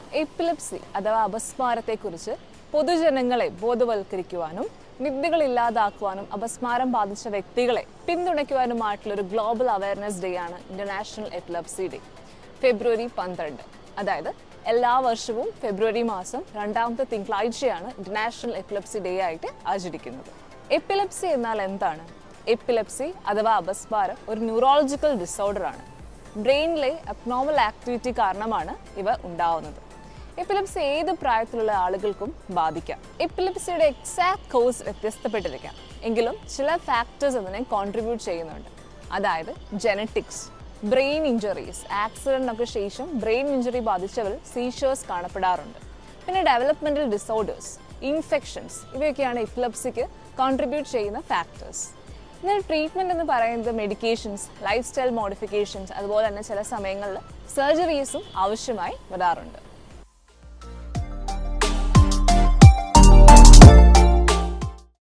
epilepsy അഥവാ അപസ്മാരത്തെക്കുറിച്ച് പൊതുജനങ്ങളെ ബോധവൽക്കരിക്കുവാനും വിദ്യകൾ ഇല്ലാതാക്കുവാനും അപസ്മാരം ബാധിച്ച വ്യക്തികളെ പിന്തുണയ്ക്കുവാനുമായിട്ടുള്ള ഒരു ഗ്ലോബൽ അവയർനെസ് ഡേ ആണ് ഇന്റർനാഷണൽ എപ്പിലെപ്സി ഡേ ഫെബ്രുവരി പന്ത്രണ്ട് അതായത് എല്ലാ വർഷവും ഫെബ്രുവരി മാസം രണ്ടാമത്തെ തിങ്കളാഴ്ചയാണ് ഇന്റർനാഷണൽ എപ്പിലെപ്സി ഡേ ആയിട്ട് ആചരിക്കുന്നത് എപ്പിലെപ്സി എന്നാൽ എന്താണ് എപ്പിലെപ്സി അഥവാ അപസ്മാരം ഒരു ന്യൂറോളജിക്കൽ ഡിസോർഡർ ആണ് ബ്രെയിനിലെ അബ്നോർമൽ ആക്ടിവിറ്റി കാരണമാണ് ഇവ ഉണ്ടാവുന്നത് എപ്പിലെപ്സി ഏത് പ്രായത്തിലുള്ള ആളുകൾക്കും ബാധിക്കാം എപ്പിലെപ്സിയുടെ എക്സാക്ട് കോസ് വ്യത്യസ്തപ്പെട്ടിരിക്കാം എങ്കിലും ചില ഫാക്ടേഴ്സ് അതിനെ കോൺട്രിബ്യൂട്ട് ചെയ്യുന്നുണ്ട് അതായത് ജനറ്റിക്സ് ബ്രെയിൻ ഇഞ്ചുറീസ് ആക്സിഡന്റിനൊക്കെ ശേഷം ബ്രെയിൻ ഇഞ്ചുറി ബാധിച്ചവരിൽ സീഷേഴ്സ് കാണപ്പെടാറുണ്ട് പിന്നെ ഡെവലപ്മെന്റൽ ഡിസോർഡേഴ്സ് ഇൻഫെക്ഷൻസ് ഇവയൊക്കെയാണ് എപ്പിലെപ്സിക്ക് കോൺട്രിബ്യൂട്ട് ചെയ്യുന്ന ഫാക്ടേഴ്സ് ഇതിന് ട്രീറ്റ്മെന്റ് എന്ന് പറയുന്നത് മെഡിക്കേഷൻസ് ലൈഫ് സ്റ്റൈൽ മോഡിഫിക്കേഷൻസ് അതുപോലെ തന്നെ ചില സമയങ്ങളിൽ സർജറീസും ആവശ്യമായി വരാറുണ്ട്